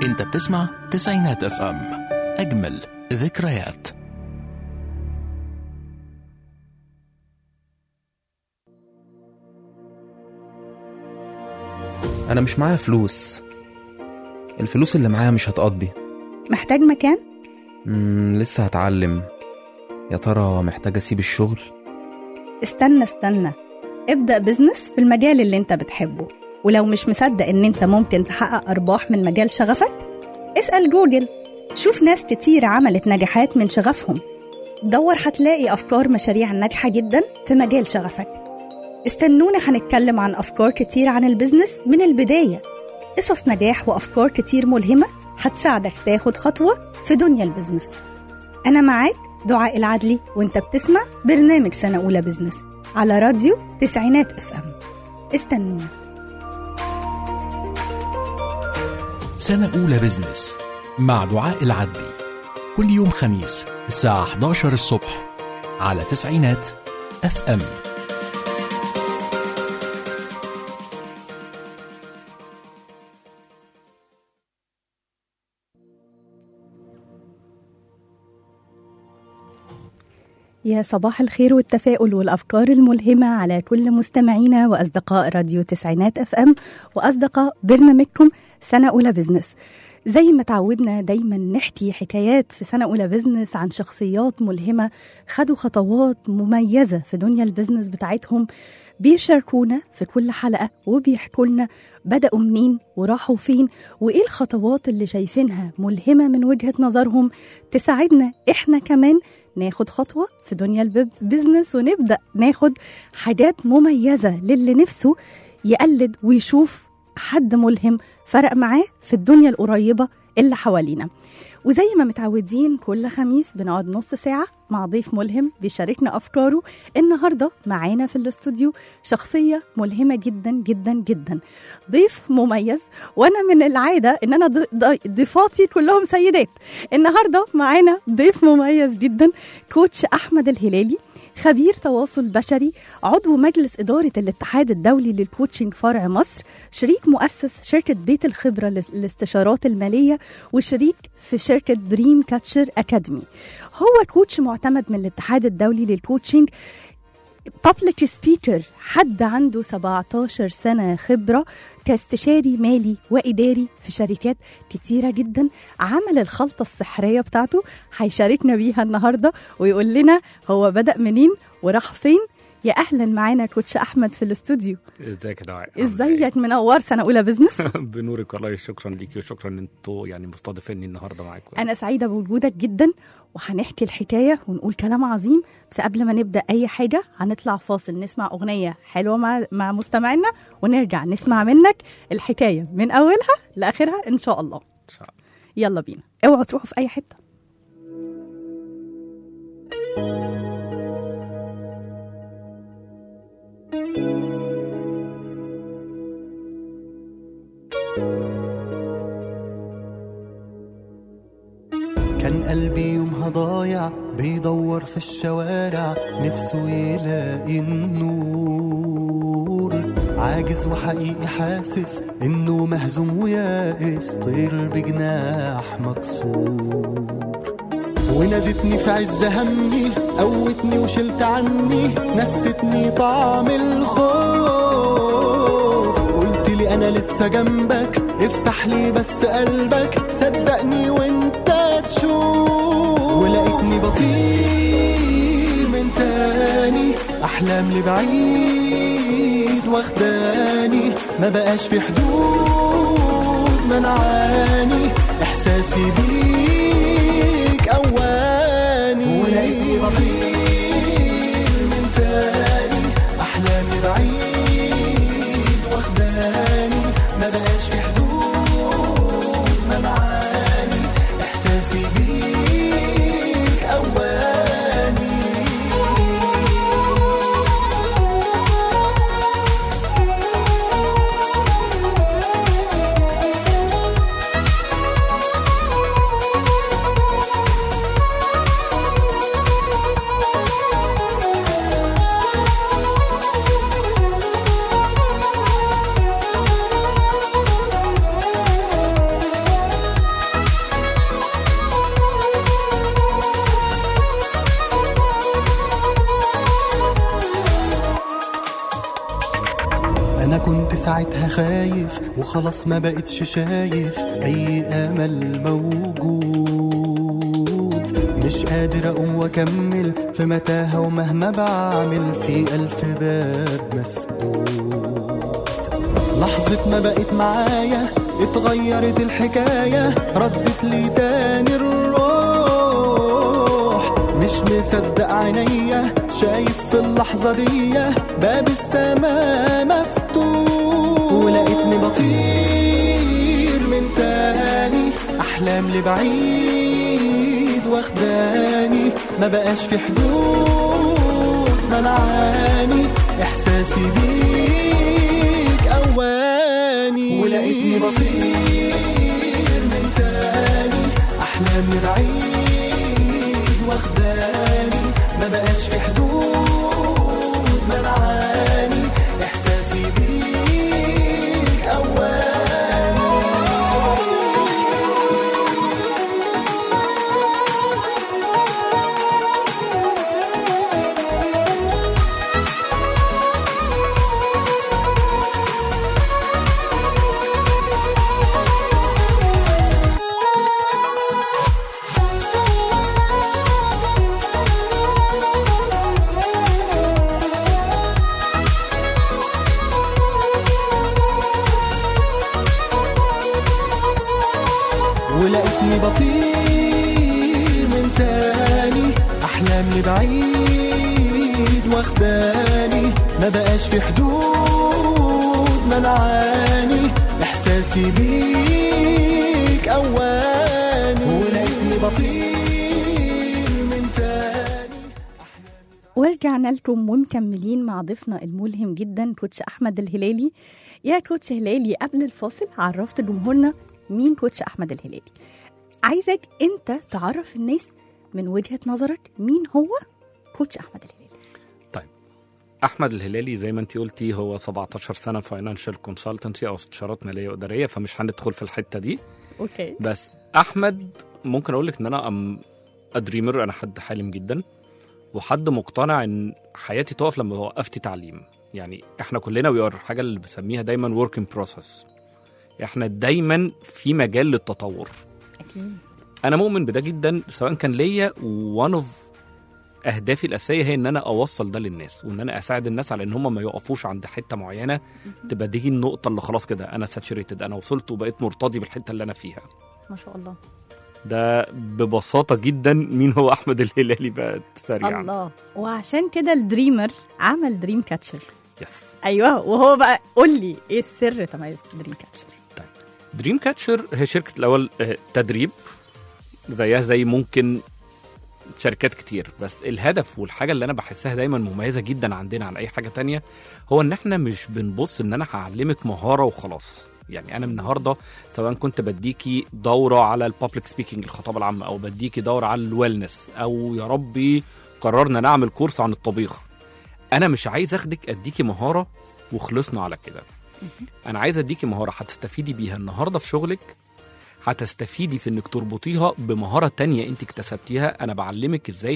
انت بتسمع تسعينات اف ام اجمل ذكريات انا مش معايا فلوس الفلوس اللي معايا مش هتقضي محتاج مكان؟ مم لسه هتعلم يا ترى محتاج اسيب الشغل استنى استنى ابدأ بزنس في المجال اللي انت بتحبه ولو مش مصدق ان انت ممكن تحقق ارباح من مجال شغفك اسأل جوجل شوف ناس كتير عملت نجاحات من شغفهم دور هتلاقي افكار مشاريع ناجحة جدا في مجال شغفك استنونا هنتكلم عن افكار كتير عن البزنس من البداية قصص نجاح وافكار كتير ملهمة هتساعدك تاخد خطوة في دنيا البزنس أنا معاك دعاء العدلي وانت بتسمع برنامج سنة أولى بزنس على راديو تسعينات اف ام استنونا سنة أولى بزنس مع دعاء العدلي كل يوم خميس الساعة 11 الصبح على تسعينات اف ام يا صباح الخير والتفاؤل والأفكار الملهمة على كل مستمعينا وأصدقاء راديو تسعينات اف ام وأصدقاء برنامجكم سنة أولى بزنس زي ما تعودنا دايما نحكي حكايات في سنة أولى بزنس عن شخصيات ملهمة خدوا خطوات مميزة في دنيا البزنس بتاعتهم بيشاركونا في كل حلقة وبيحكوا لنا بدأوا منين وراحوا فين وإيه الخطوات اللي شايفينها ملهمة من وجهة نظرهم تساعدنا إحنا كمان ناخد خطوة في دنيا البيزنس ونبدأ ناخد حاجات مميزة للي نفسه يقلد ويشوف حد ملهم فرق معاه في الدنيا القريبة اللي حوالينا وزي ما متعودين كل خميس بنقعد نص ساعة مع ضيف ملهم بيشاركنا أفكاره النهاردة معانا في الاستوديو شخصية ملهمة جدا جدا جدا ضيف مميز وأنا من العادة إن أنا ض- ض- ضيفاتي كلهم سيدات النهاردة معانا ضيف مميز جدا كوتش أحمد الهلالي خبير تواصل بشري عضو مجلس إدارة الاتحاد الدولي للكوتشنج فرع مصر شريك مؤسس شركة بيت الخبرة للاستشارات المالية وشريك في شركة دريم كاتشر أكاديمي هو كوتش معتمد من الاتحاد الدولي للكوتشنج بابليك سبيكر حد عنده 17 سنة خبرة كاستشاري مالي وإداري في شركات كتيرة جدا عمل الخلطة السحرية بتاعته هيشاركنا بيها النهاردة ويقول لنا هو بدأ منين وراح فين يا أهلا معانا كوتش أحمد في الاستوديو ازيك يا دعاء ازيك منور سنة أولى بزنس بنورك والله شكرا ليكي وشكرا ان انتوا يعني مستضيفيني النهارده معاكم أنا سعيدة بوجودك جدا وهنحكي الحكاية ونقول كلام عظيم بس قبل ما نبدأ أي حاجة هنطلع فاصل نسمع أغنية حلوة مع, مع مستمعينا ونرجع نسمع منك الحكاية من أولها لآخرها إن شاء الله ان شاء الله يلا بينا اوعوا تروحوا في أي حتة كان قلبي يومها ضايع بيدور في الشوارع نفسه يلاقي النور عاجز وحقيقي حاسس انه مهزوم ويائس طير بجناح مكسور ونادتني في عز همي قوتني وشلت عني نستني طعم الخوف قلت لي انا لسه جنبك افتح لي بس قلبك صدقني وانت تشوف ولقيتني بطير من تاني احلام لبعيد واخداني ما بقاش في حدود منعاني احساسي بيك اواني ولقيتني بطير من تاني احلامي بعيد واخداني ما بقاش في حدود منعاني احساسي بيك اواني انا كنت ساعتها خايف وخلاص ما بقتش شايف اي امل موجود مش قادر اقوم واكمل في متاهه ومهما بعمل في الف باب مسدود لحظة ما بقت معايا اتغيرت الحكاية ردت لي تاني الروح مش مصدق عينيا شايف في اللحظة دي باب السماء مفتوح ولقيتني بطير من تاني أحلام لبعيد واخداني ما بقاش في حدود منعاني إحساسي بيك أواني ولقيتني بطير من تاني أحلامي بعيد واخداني ما بقاش في حدود منعاني إحساسي بيك أواني ولقيتني بطير من تاني احلامي بعيد واخداني ما بقاش في حدود منعاني احساسي بيك اواني ولقيتني بطير من تاني ورجعنا لكم ومكملين مع ضيفنا الملهم جدا كوتش احمد الهلالي يا كوتش هلالي قبل الفاصل عرفت جمهورنا مين كوتش احمد الهلالي عايزك انت تعرف الناس من وجهه نظرك مين هو كوتش احمد الهلالي طيب احمد الهلالي زي ما انت قلتي هو 17 سنه فاينانشال كونسلتنسي او استشارات ماليه واداريه فمش هندخل في الحته دي اوكي بس احمد ممكن اقول لك ان انا ام ادريمر انا حد حالم جدا وحد مقتنع ان حياتي تقف لما وقفت تعليم يعني احنا كلنا وي ار حاجه اللي بسميها دايما ورك ان بروسس احنا دايما في مجال للتطور اكيد انا مؤمن بده جدا سواء كان ليا وان اوف اهدافي الاساسيه هي ان انا اوصل ده للناس وان انا اساعد الناس على ان هم ما يقفوش عند حته معينه تبقى دي النقطه اللي خلاص كده انا ساتشوريتد انا وصلت وبقيت مرتضي بالحته اللي انا فيها ما شاء الله ده ببساطه جدا مين هو احمد الهلالي بقى سريعا الله وعشان كده الدريمر عمل دريم كاتشر يس ايوه وهو بقى قول لي ايه السر تميز دريم كاتشر دريم كاتشر هي شركه الاول آه، تدريب زيها زي ممكن شركات كتير بس الهدف والحاجه اللي انا بحسها دايما مميزه جدا عندنا عن اي حاجه تانية هو ان احنا مش بنبص ان انا هعلمك مهاره وخلاص يعني انا النهارده سواء كنت بديكي دوره على البابليك سبيكينج الخطابه العامه او بديكي دوره على الويلنس او يا ربي قررنا نعمل كورس عن الطبيخ انا مش عايز اخدك اديكي مهاره وخلصنا على كده انا عايز اديكي مهاره هتستفيدي بيها النهارده في شغلك هتستفيدي في انك تربطيها بمهاره تانية انت اكتسبتيها انا بعلمك ازاي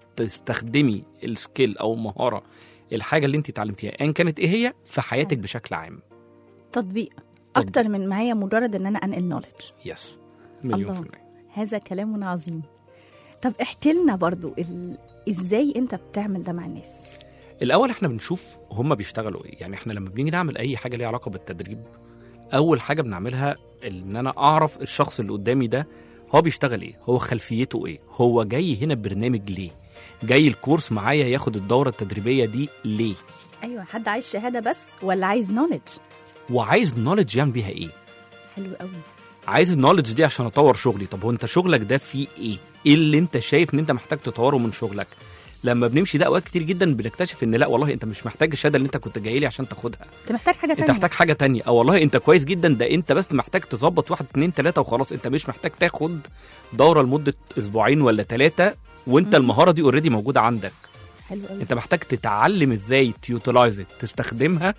تستخدمي السكيل او المهاره الحاجه اللي انت اتعلمتيها ان كانت ايه هي في حياتك بشكل عام تطبيق اكتر من ما هي مجرد ان انا انقل نولج يس مليون الله. في المية هذا كلام عظيم طب احكي لنا برضو ال... ازاي انت بتعمل ده مع الناس الاول احنا بنشوف هم بيشتغلوا ايه يعني احنا لما بنيجي نعمل اي حاجه ليها علاقه بالتدريب اول حاجه بنعملها ان انا اعرف الشخص اللي قدامي ده هو بيشتغل ايه هو خلفيته ايه هو جاي هنا برنامج ليه جاي الكورس معايا ياخد الدوره التدريبيه دي ليه ايوه حد عايز شهاده بس ولا عايز نولج وعايز نولج يعمل بيها ايه حلو قوي عايز النولج دي عشان اطور شغلي طب هو انت شغلك ده فيه ايه ايه اللي انت شايف ان انت محتاج تطوره من شغلك لما بنمشي ده اوقات كتير جدا بنكتشف ان لا والله انت مش محتاج الشهاده اللي انت كنت جاي لي عشان تاخدها انت محتاج حاجه انت تانية محتاج حاجه تانية او والله انت كويس جدا ده انت بس محتاج تظبط واحد اتنين تلاته وخلاص انت مش محتاج تاخد دوره لمده اسبوعين ولا ثلاثه وانت مم. المهاره دي اوريدي موجوده عندك حلو قوي انت محتاج تتعلم ازاي تيوتلايز تستخدمها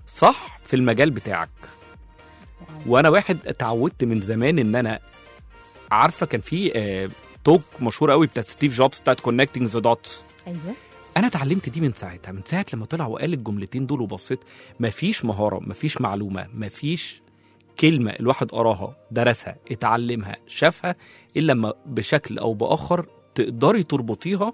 صح في المجال بتاعك وانا واحد اتعودت من زمان ان انا عارفه كان في آه، توك مشهور قوي بتاعت ستيف جوبز بتاعت كونكتنج ذا دوتس ايوه انا اتعلمت دي من ساعتها من ساعه لما طلع وقال الجملتين دول وبصيت مفيش مهاره مفيش معلومه مفيش كلمه الواحد قراها درسها اتعلمها شافها الا لما بشكل او باخر تقدري تربطيها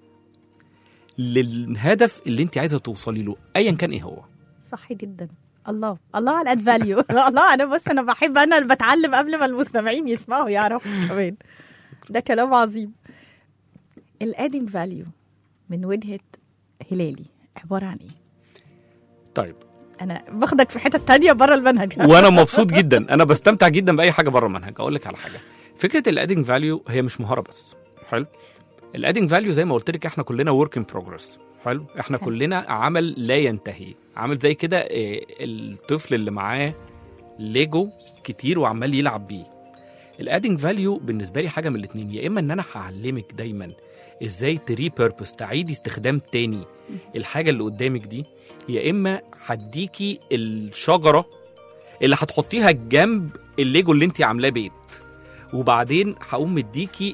للهدف اللي انت عايزه توصلي له ايا كان ايه هو صح جدا الله الله على الاد فاليو الله انا بس انا بحب انا اللي بتعلم قبل ما المستمعين يسمعوا يعرفوا كمان ده كلام عظيم الادنج فاليو من وجهه هلالي عباره عن ايه طيب انا باخدك في حته تانية بره المنهج وانا مبسوط جدا انا بستمتع جدا باي حاجه بره المنهج اقول لك على حاجه فكره الادنج فاليو هي مش مهاره بس حلو الادنج فاليو زي ما قلت لك احنا كلنا ورك ان بروجرس حلو احنا حلو. كلنا عمل لا ينتهي عامل زي كده آه، الطفل اللي معاه ليجو كتير وعمال يلعب بيه الادنج فاليو بالنسبه لي حاجه من الاثنين يا اما ان انا هعلمك دايما ازاي تري بيربس تعيدي استخدام تاني الحاجه اللي قدامك دي يا اما هديكي الشجره اللي هتحطيها جنب الليجو اللي انت عاملاه بيت وبعدين هقوم مديكي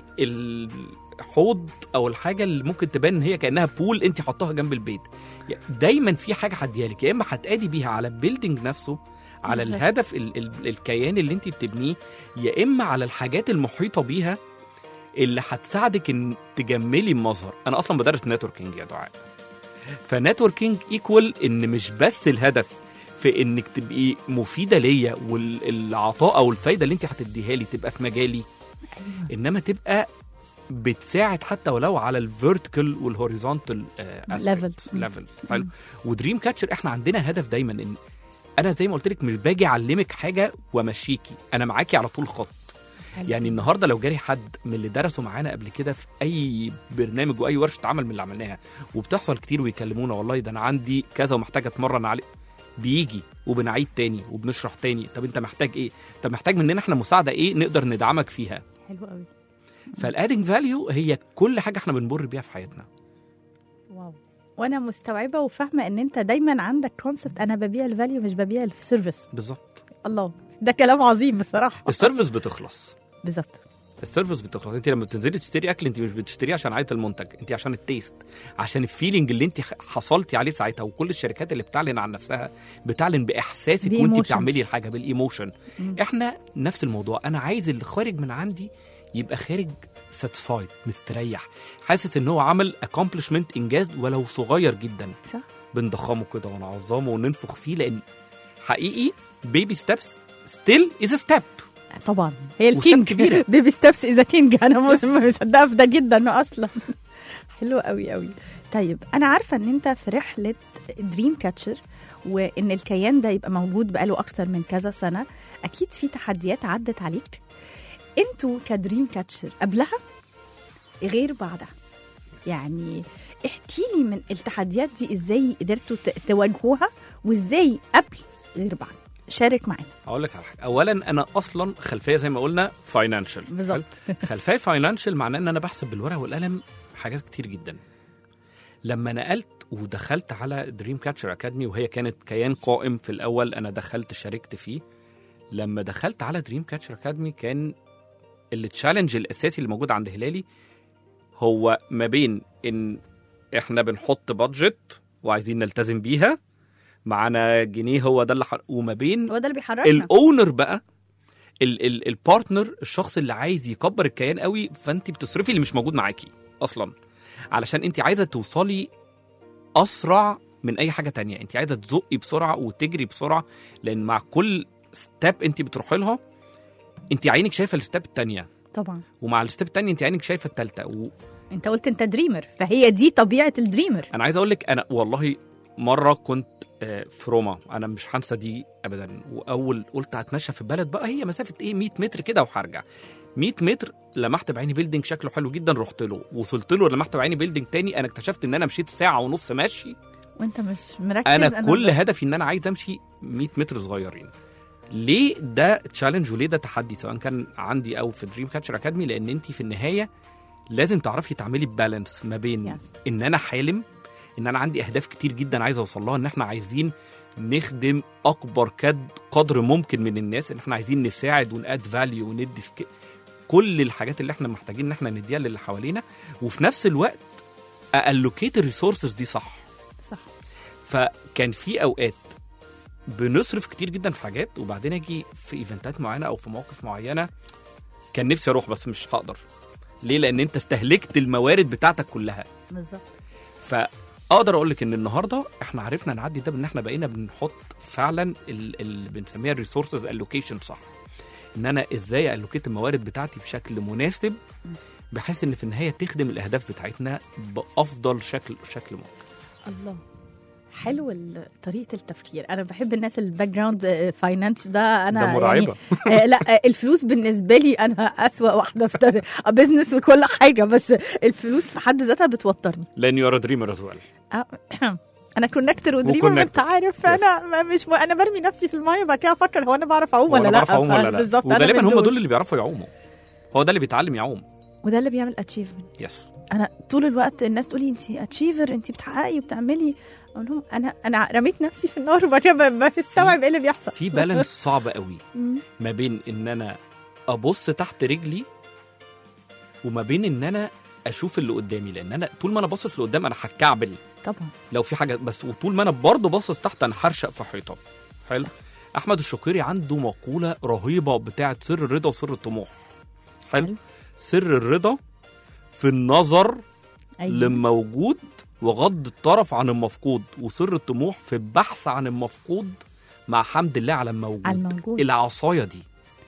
الحوض او الحاجه اللي ممكن تبان ان هي كانها بول انت حطاها جنب البيت دايما في حاجه هديها لك يا اما هتادي بيها على البيلدينج نفسه على بالظبط. الهدف ال ال الكيان اللي انت بتبنيه يا اما على الحاجات المحيطه بيها اللي هتساعدك ان تجملي المظهر انا اصلا بدرس نتوركينج يا دعاء فنتوركينج ايكوال ان مش بس الهدف في انك تبقي مفيده ليا والعطاء او الفايده اللي انت هتديها لي تبقى في مجالي انما تبقى بتساعد حتى ولو على الفيرتيكال والهوريزونتال Level. ليفل حلو ودريم كاتشر احنا عندنا هدف دايما ان انا زي ما قلت لك مش باجي اعلمك حاجه وامشيكي انا معاكي على طول خط يعني النهارده لو جالي حد من اللي درسوا معانا قبل كده في اي برنامج واي ورشه عمل من اللي عملناها وبتحصل كتير ويكلمونا والله ده انا عندي كذا ومحتاج اتمرن عليه بيجي وبنعيد تاني وبنشرح تاني طب انت محتاج ايه طب محتاج مننا احنا مساعده ايه نقدر ندعمك فيها حلو قوي فالادنج فاليو هي كل حاجه احنا بنمر بيها في حياتنا واو وانا مستوعبه وفاهمه ان انت دايما عندك كونسبت انا ببيع الفاليو مش ببيع السيرفيس بالظبط الله ده كلام عظيم بصراحه السيرفيس بتخلص بالظبط السيرفيس بتخلص انت لما بتنزلي تشتري اكل انت مش بتشتريه عشان عايزه المنتج انت عشان التيست عشان الفيلينج اللي انت حصلتي عليه ساعتها وكل الشركات اللي بتعلن عن نفسها بتعلن باحساسك وانت بإيموشنز. بتعملي الحاجه بالايموشن احنا نفس الموضوع انا عايز اللي خارج من عندي يبقى خارج ساتسفايد مستريح حاسس ان هو عمل اكومبلشمنت انجاز ولو صغير جدا صح بنضخمه كده ونعظمه وننفخ فيه لان حقيقي بيبي ستيبس ستيل از ستيب طبعا هي وستep الكينج كبيرة. بيبي ستيبس اذا كينج انا Yes. مصدقه في ده جدا اصلا حلو قوي قوي طيب انا عارفه ان انت في رحله دريم كاتشر وان الكيان ده يبقى موجود بقاله اكتر من كذا سنه اكيد في تحديات عدت عليك انتوا كدريم كاتشر قبلها غير بعدها يعني احكي لي من التحديات دي ازاي قدرتوا ت- تواجهوها وازاي قبل غير بعد شارك معانا هقول لك على حاجه اولا انا اصلا خلفيه زي ما قلنا فاينانشال بالظبط. خلفيه فاينانشال معناه ان انا بحسب بالورقه والقلم حاجات كتير جدا لما نقلت ودخلت على دريم كاتشر اكاديمي وهي كانت كيان قائم في الاول انا دخلت شاركت فيه لما دخلت على دريم كاتشر اكاديمي كان التشالنج الاساسي اللي موجود عند هلالي هو ما بين ان احنا بنحط بادجت وعايزين نلتزم بيها معانا جنيه هو ده اللي حر... وما بين هو ده اللي بيحركنا الاونر بقى ال ال البارتنر الشخص اللي عايز يكبر الكيان قوي فانت بتصرفي اللي مش موجود معاكي اصلا علشان انت عايزه توصلي اسرع من اي حاجه تانية انت عايزه تزقي بسرعه وتجري بسرعه لان مع كل ستيب انت بتروحي لها انت عينك شايفه الستيب التانية طبعا ومع الستيب التانية انت عينك شايفه التالتة و... انت قلت انت دريمر فهي دي طبيعه الدريمر انا عايز اقول لك انا والله مره كنت آه، في روما انا مش هنسى دي ابدا واول قلت هتمشى في البلد بقى هي مسافه ايه 100 متر كده وهرجع 100 متر لمحت بعيني بيلدينج شكله حلو جدا رحت له وصلت له لمحت بعيني بيلدينج تاني انا اكتشفت ان انا مشيت ساعه ونص ماشي وانت مش مركز انا كل ب- هدفي ان انا عايز امشي 100 متر صغيرين ليه ده تشالنج وليه ده تحدي سواء كان عندي او في دريم كاتشر اكاديمي لان انت في النهايه لازم تعرفي تعملي بالانس ما بين Yes. ان انا حالم ان انا عندي اهداف كتير جدا عايز اوصل لها ان احنا عايزين نخدم اكبر كد قدر ممكن من الناس ان احنا عايزين نساعد وناد فاليو وندي سك... كل الحاجات اللي احنا محتاجين ان احنا نديها للي حوالينا وفي نفس الوقت أالوكيت الريسورسز دي صح صح فكان في اوقات بنصرف كتير جدا في حاجات وبعدين اجي في ايفنتات معينه او في مواقف معينه كان نفسي اروح بس مش هقدر ليه لان انت استهلكت الموارد بتاعتك كلها بالظبط فاقدر اقول لك ان النهارده احنا عرفنا نعدي ده بان احنا بقينا بنحط فعلا اللي بنسميها الريسورسز الوكيشن صح ان انا ازاي الوكيت الموارد بتاعتي بشكل مناسب بحيث ان في النهايه تخدم الاهداف بتاعتنا بافضل شكل شكل ممكن الله حلو ال- طريقه التفكير انا بحب الناس الباك جراوند فاينانش ده انا ده مرعبه يعني آه، لا آه، الفلوس بالنسبه لي انا اسوا واحده في بزنس وكل حاجه بس الفلوس في حد ذاتها بتوترني لان يو ار دريمر از ويل آه، انا كونكتر ودريمر وconnector. انت عارف انا ما- مش م... انا برمي نفسي في المايه وبعد كده افكر هو انا بعرف اعوم ولا ولا لا بعرف اعوم ولا لا بالظبط أنا وغالبا من هم دول اللي بيعرفوا يعوموا هو ده اللي بيتعلم يعوم وده اللي بيعمل اتشيفمنت يس انا طول الوقت الناس تقولي انت اتشيفر انت بتحققي وبتعملي اقول لهم انا انا رميت نفسي في النار وبعد كده ب- بستوعب ايه اللي بيحصل في بالانس صعب قوي مم. ما بين ان انا ابص تحت رجلي وما بين ان انا اشوف اللي قدامي لان انا طول ما انا باصص لقدام انا هتكعبل طبعا لو في حاجه بس وطول ما انا برضه باصص تحت انا هرشق في حيطه حلو احمد الشقيري عنده مقوله رهيبه بتاعه سر الرضا وسر الطموح حلو حلو. سر الرضا في النظر ايوه للموجود وغض الطرف عن المفقود وسر الطموح في البحث عن المفقود مع حمد الله على الموجود على الموجود العصايه دي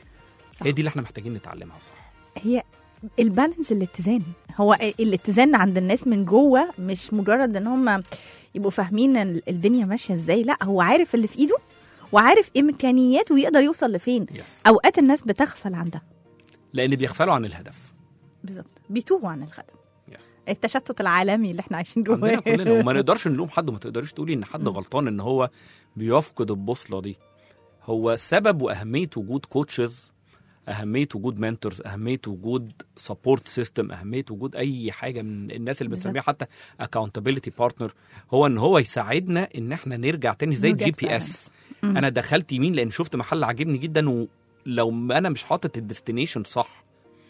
صح. هي دي اللي احنا محتاجين نتعلمها صح هي البالانس الاتزان هو الاتزان عند الناس من جوه مش مجرد ان هم يبقوا فاهمين ال- الدنيا ماشيه ازاي لا هو عارف اللي في ايده وعارف امكانياته ويقدر يوصل لفين يس اوقات الناس بتغفل عن ده لان بيغفلوا عن الهدف بالظبط بيتوهوا عن الخدم يس التشتت العالمي اللي احنا عايشين جواه عندنا كلنا وما نقدرش نلوم حد وما تقدريش تقولي ان حد غلطان ان هو بيفقد البوصله دي هو سبب واهميه وجود كوتشز اهميه وجود منتورز اهميه وجود سبورت سيستم اهميه وجود اي حاجه من الناس اللي بالظبط. بنسميها حتى اكاونتابيلتي بارتنر هو ان هو يساعدنا ان احنا نرجع تاني زي نرجع الجي بي فعلاً. اس مم. انا دخلت يمين لان شفت محل عاجبني جدا ولو ما انا مش حاطط الديستنيشن صح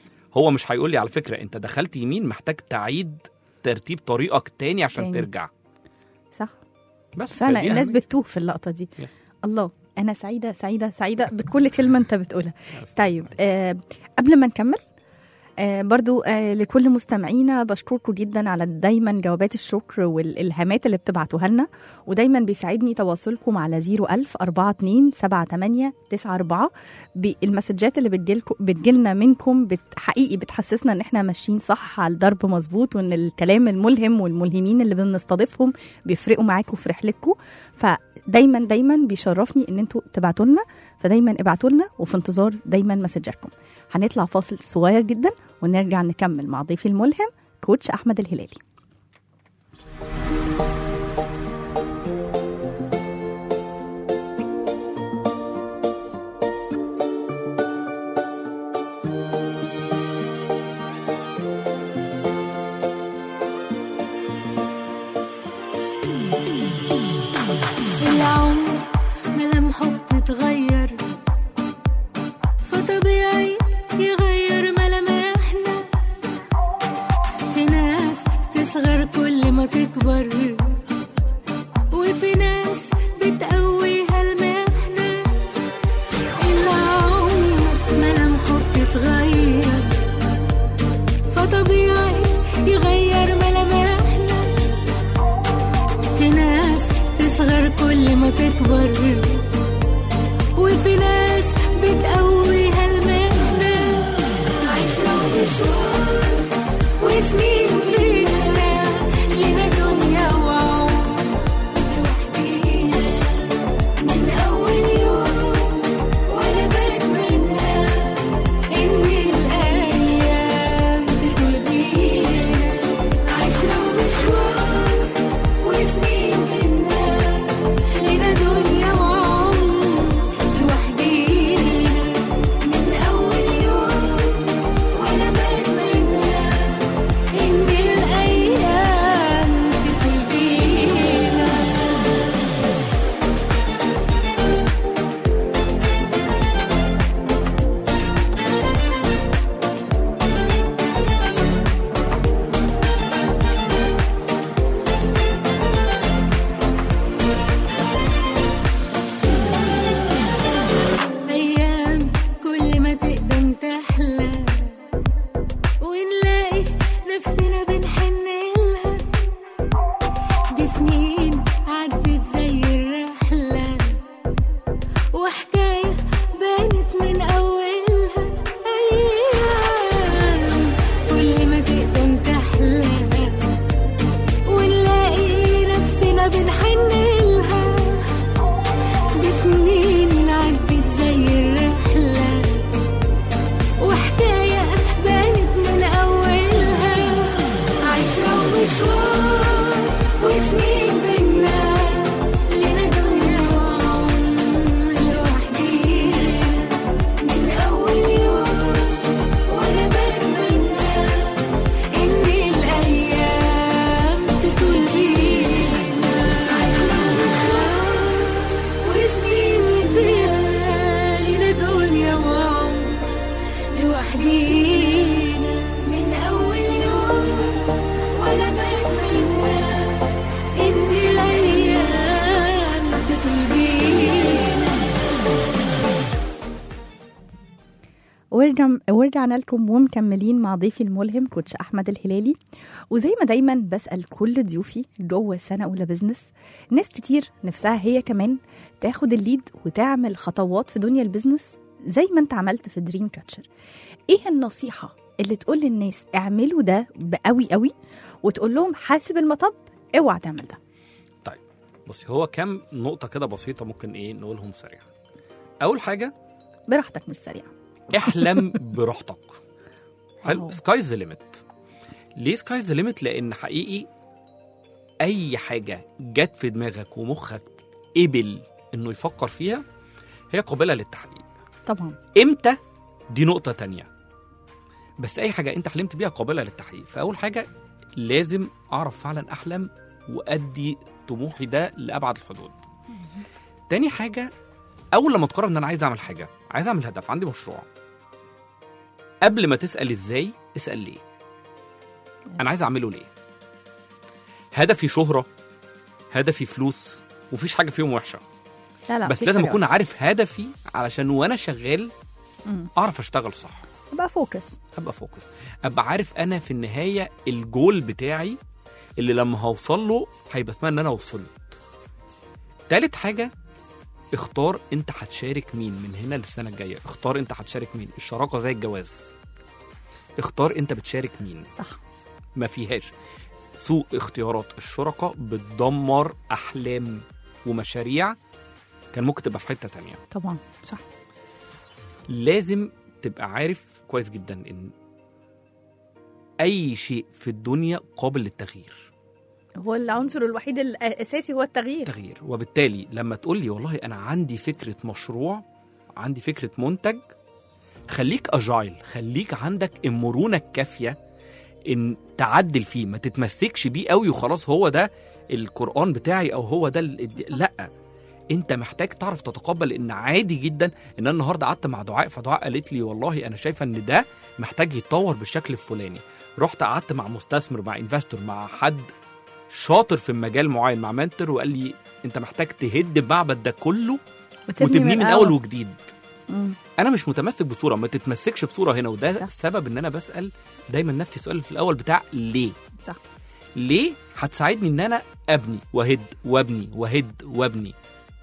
هو مش هيقول لي على فكره انت دخلت يمين محتاج تعيد ترتيب طريقك تاني عشان تاني. ترجع صح بس فعلا فدي الناس أهمية. بتتوه في اللقطه دي Yes. الله انا سعيده سعيده سعيده بكل كلمه انت بتقولها طيب آه قبل ما نكمل آه برضو آه لكل مستمعينا بشكركم جدا على دايما جوابات الشكر والالهامات اللي بتبعتوها لنا ودايما بيساعدني تواصلكم على 01000 42 78 94 المسجات اللي بتجيلكم بتجيلنا منكم بت حقيقي بتحسسنا ان احنا ماشيين صح على الضرب مظبوط وان الكلام الملهم والملهمين اللي بنستضيفهم بيفرقوا معاكم في رحلتكم فدايما دايما بيشرفني ان انتوا تبعتوا لنا فدايما ابعتوا لنا وفي انتظار دايما مسجاتكم هنطلع فاصل صغير جدا ونرجع نكمل مع ضيفي الملهم كوتش احمد الهلالي العمر ملامحه بتتغير فطبيعي يغير ملامحنا في ناس تصغر كل ما تكبر وفي ناس بتقويها المحنة العمر ملامحه بتتغير فطبيعي يغير ملامحنا في ناس تصغر كل ما تكبر وفي ناس بتقويها المهنة عشرة ومشوار وسنين لينا لنا دنيا وعمر لوحدينا من أول يوم وأنا بتمنى إن الأيام تطول بينا عشرة ومشوار وسنين منا لنا دنيا وعمر وحكاية بانت من أولها أيام كل ما تقدم تحلى ونلاقي نفسنا بنحن لها بسنين عدت زي الرحلة وحكاية بانت من أولها عشرة ومشوار وسنين بينا لنا دنيا وعمر لوحدينا من أول يوم وأنا بتمنى إن الأيام تطول بينا عشرة ومشوار وسنين بينا لنا دنيا وعمر لوحدينا من أول يوم وأنا بتمنى إن الأيام تطول بينا ورجع ورجعنا لكم ومكملين مع ضيفي الملهم كوتش احمد الهلالي وزي ما دايما بسال كل ضيوفي جوه سنه اولى بزنس ناس كتير نفسها هي كمان تاخد الليد وتعمل خطوات في دنيا البزنس زي ما انت عملت في دريم كاتشر ايه النصيحه اللي تقول للناس اعملوا ده بقوي قوي وتقول لهم حاسب المطب اوعى تعمل ده طيب بصي هو كام نقطة كده بسيطة ممكن ايه نقولهم سريعا أول حاجة براحتك مش سريع احلم براحتك حلو أوه. سكايز ذا ليميت ليه سكايز ذا ليميت لان حقيقي اي حاجه جت في دماغك ومخك قبل انه يفكر فيها هي قابله للتحقيق طبعا امتى دي نقطه تانية بس اي حاجه انت حلمت بيها قابله للتحقيق فاول حاجه لازم اعرف فعلا احلم وادي طموحي ده لابعد الحدود تاني حاجه اول لما تقرر ان انا عايز اعمل حاجه عايز اعمل هدف عندي مشروع قبل ما تسال ازاي اسال ليه انا عايز اعمله ليه هدفي شهره هدفي فلوس ومفيش حاجه فيهم وحشه لا لا بس مفيش لازم حاجة اكون وحشة. عارف هدفي علشان وانا شغال مم. اعرف اشتغل صح بقى فوكس ابقى فوكس ابقى عارف انا في النهايه الجول بتاعي اللي لما هوصل له هيبقى اسمها ان انا وصلت تالت حاجه اختار انت هتشارك مين من هنا للسنه الجايه اختار انت هتشارك مين الشراكه زي الجواز اختار انت بتشارك مين صح ما فيهاش سوء اختيارات الشركاء بتدمر احلام ومشاريع كان ممكن تبقى في حته تانية طبعا صح لازم تبقى عارف كويس جدا ان اي شيء في الدنيا قابل للتغيير هو العنصر الوحيد الاساسي هو التغيير تغيير وبالتالي لما تقول لي والله انا عندي فكره مشروع عندي فكره منتج خليك اجايل خليك عندك المرونه الكافيه ان تعدل فيه ما تتمسكش بيه قوي وخلاص هو ده القران بتاعي او هو ده ال... لا انت محتاج تعرف تتقبل ان عادي جدا ان انا النهارده قعدت مع دعاء فدعاء قالت لي والله انا شايفه ان ده محتاج يتطور بالشكل الفلاني رحت قعدت مع مستثمر مع انفستور مع حد شاطر في مجال معين مع منتور وقال لي انت محتاج تهد المعبد ده كله وتبنيه من اول وجديد مم. انا مش متمسك بصوره ما تتمسكش بصوره هنا وده صح. السبب ان انا بسال دايما نفسي السؤال في الاول بتاع ليه صح ليه هتساعدني ان انا ابني واهد وابني واهد وابني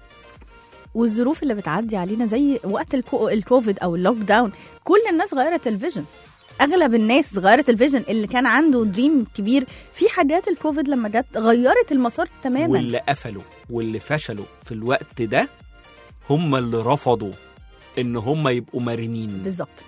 والظروف اللي بتعدي علينا زي وقت الكو- الكوفيد او اللوك داون كل الناس غيرت الفيجن اغلب الناس غيرت الفيجن اللي كان عنده دريم كبير في حاجات الكوفيد لما جت غيرت المسار تماما واللي قفلوا واللي فشلوا في الوقت ده هم اللي رفضوا ان هم يبقوا مرنين بالظبط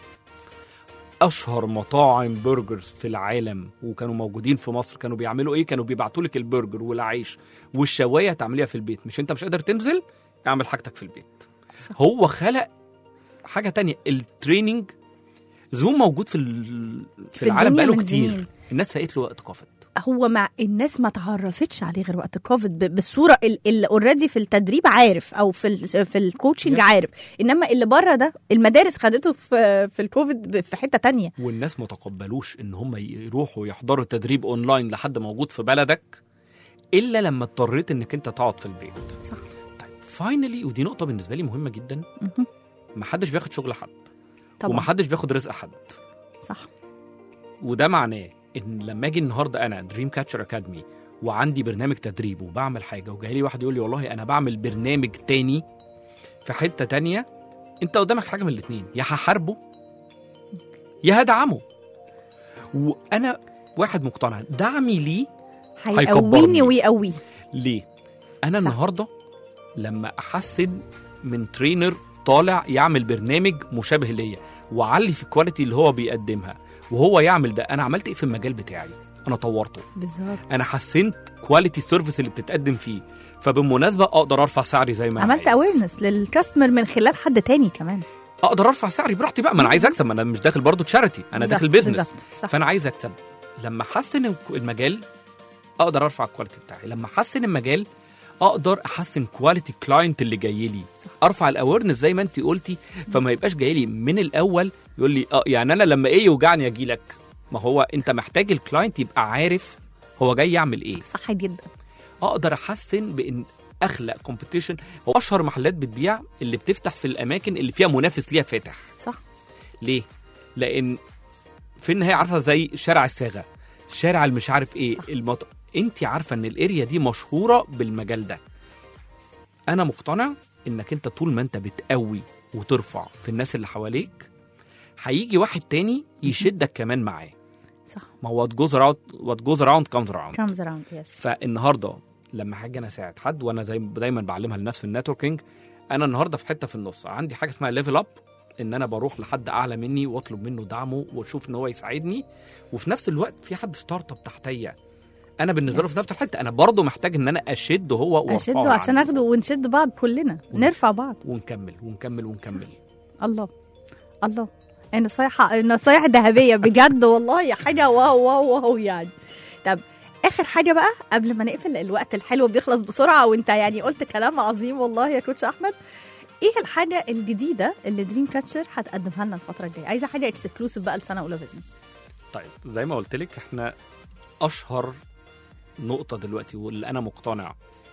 اشهر مطاعم برجرز في العالم وكانوا موجودين في مصر كانوا بيعملوا ايه كانوا بيبعتوا لك البرجر والعيش والشوايه تعمليها في البيت مش انت مش قادر تنزل اعمل حاجتك في البيت صح. هو خلق حاجه تانية التريننج زوم موجود في ال- في, في العالم الدنيا بقاله من كتير زمان. الناس فاقت له وقت كوفيد هو مع الناس ما تعرفتش عليه غير وقت الكوفيد ب- بالصوره ال- اللي اوريدي في التدريب عارف او في ال في الكوتشنج Yeah. عارف انما اللي بره ده المدارس خدته في في الكوفيد ب- في حته تانية والناس ما تقبلوش ان هم يروحوا يحضروا تدريب اونلاين لحد موجود في بلدك الا لما اضطريت انك انت تقعد في البيت صح طيب فاينلي ودي نقطه بالنسبه لي مهمه جدا مهم. ما حدش بياخد شغل حد طبعا وما حدش بياخد رزق حد صح وده معناه ان لما اجي النهارده انا دريم كاتشر اكاديمي وعندي برنامج تدريب وبعمل حاجه وجاي لي واحد يقول لي والله انا بعمل برنامج تاني في حته تانية انت قدامك حاجه من الاثنين يا هحاربه يا هدعمه وانا واحد مقتنع دعمي ليه هيقويني هيكبرني. ويقويه ليه انا صح. النهارده لما احسن من ترينر طالع يعمل برنامج مشابه ليا واعلي في الكواليتي اللي هو بيقدمها وهو يعمل ده انا عملت ايه في المجال بتاعي انا طورته بالظبط انا حسنت كواليتي السيرفيس اللي بتتقدم فيه فبالمناسبه اقدر ارفع سعري زي ما أنا عملت عايز. اويرنس للكاستمر من خلال حد تاني كمان اقدر ارفع سعري براحتي بقى ما انا عايز اكسب ما انا مش داخل برضه تشاريتي انا بالظبط، داخل بيزنس بالظبط صح فانا عايز اكسب لما احسن المجال اقدر ارفع الكواليتي بتاعي لما احسن المجال اقدر احسن كواليتي كلاينت اللي جاي لي صح. ارفع الاويرنس زي ما انت قلتي فما يبقاش جاي لي من الاول يقول لي اه يعني انا لما ايه يوجعني اجي لك ما هو انت محتاج الكلاينت يبقى عارف هو جاي يعمل ايه صح جدا اقدر احسن بان اخلق كومبيتيشن هو اشهر محلات بتبيع اللي بتفتح في الاماكن اللي فيها منافس ليها فاتح صح ليه؟ لأن في النهاية عارفة زي شارع الصاغة شارع المش عارف ايه صح. المط... انت عارفة ان الاريا دي مشهورة بالمجال ده انا مقتنع انك انت طول ما انت بتقوي وترفع في الناس اللي حواليك هيجي واحد تاني يشدك كمان معاه صح ما هو what goes around what goes around comes around comes around yes فالنهارده لما هاجي انا اساعد حد وانا زي دايما بعلمها للناس في النتوركينج انا النهارده في حته في النص عندي حاجه اسمها ليفل اب ان انا بروح لحد اعلى مني واطلب منه دعمه واشوف ان هو يساعدني وفي نفس الوقت في حد ستارت اب تحتيا انا بالنسبه له في نفس الحته انا برضه محتاج ان انا اشده هو وارفعه اشده عشان عندي. اخده ونشد بعض كلنا نرفع بعض ونكمل ونكمل ونكمل الله الله نصايح نصايح ذهبيه بجد والله حاجه واو واو واو يعني طب اخر حاجه بقى قبل ما نقفل الوقت الحلو بيخلص بسرعه وانت يعني قلت كلام عظيم والله يا كوتش احمد ايه الحاجه الجديده اللي دريم كاتشر هتقدمها لنا الفتره الجايه عايزه حاجه اكسكلوسيف بقى لسنه اولى بزنس طيب زي ما قلت لك احنا اشهر نقطه دلوقتي واللي انا مقتنع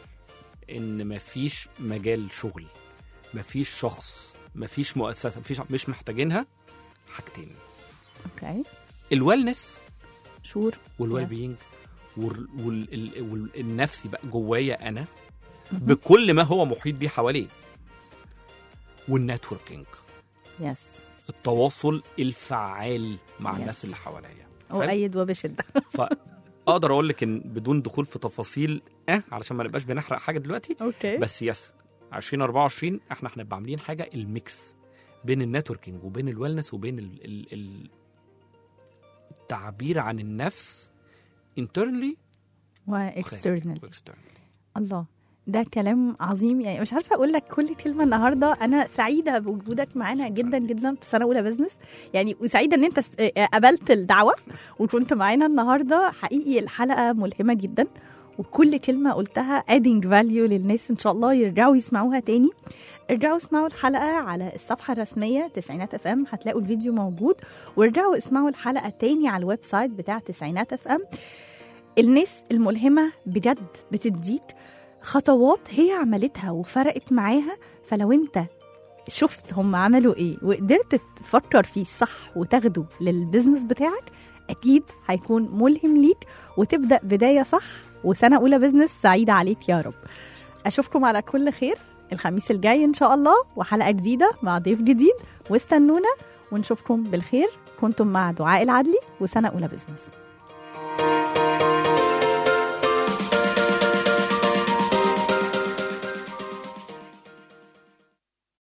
ان مفيش مجال شغل مفيش شخص مفيش مؤسسه مفيش مش محتاجينها حاجتين اوكي الويلنس شور والويل بينج والنفسي بقى جوايا انا بكل ما هو محيط بيه حواليه والنتوركينج يس التواصل الفعال مع Yes. الناس اللي حواليا حلو؟ اؤيد وبشده فاقدر اقول لك ان بدون دخول في تفاصيل اه علشان ما نبقاش بنحرق حاجه دلوقتي اوكي بس يس 2024 احنا هنبقى عاملين حاجه الميكس بين النتوركينج وبين الويلنس وبين ال ال ال التعبير عن النفس internally واكسترنال واكسترنالي الله ده كلام عظيم يعني مش عارفه اقول لك كل كلمه النهارده انا سعيده بوجودك معانا جدا جدا في سنه اولى بزنس يعني وسعيده ان انت س- آه، قبلت الدعوه وكنت معانا النهارده حقيقي الحلقه ملهمه جدا وكل كلمه قلتها ادينج فاليو للناس ان شاء الله يرجعوا يسمعوها تاني ارجعوا اسمعوا الحلقه على الصفحه الرسميه تسعينات اف ام هتلاقوا الفيديو موجود وارجعوا اسمعوا الحلقه تاني على الويب سايت بتاع تسعينات اف ام الناس الملهمه بجد بتديك خطوات هي عملتها وفرقت معاها فلو انت شفت هم عملوا ايه وقدرت تفكر فيه صح وتاخده للبزنس بتاعك اكيد هيكون ملهم ليك وتبدا بدايه صح وسنه اولى بزنس سعيده عليك يا رب اشوفكم على كل خير الخميس الجاي ان شاء الله وحلقه جديده مع ضيف جديد واستنونا ونشوفكم بالخير كنتم مع دعاء العدلي وسنه اولى بزنس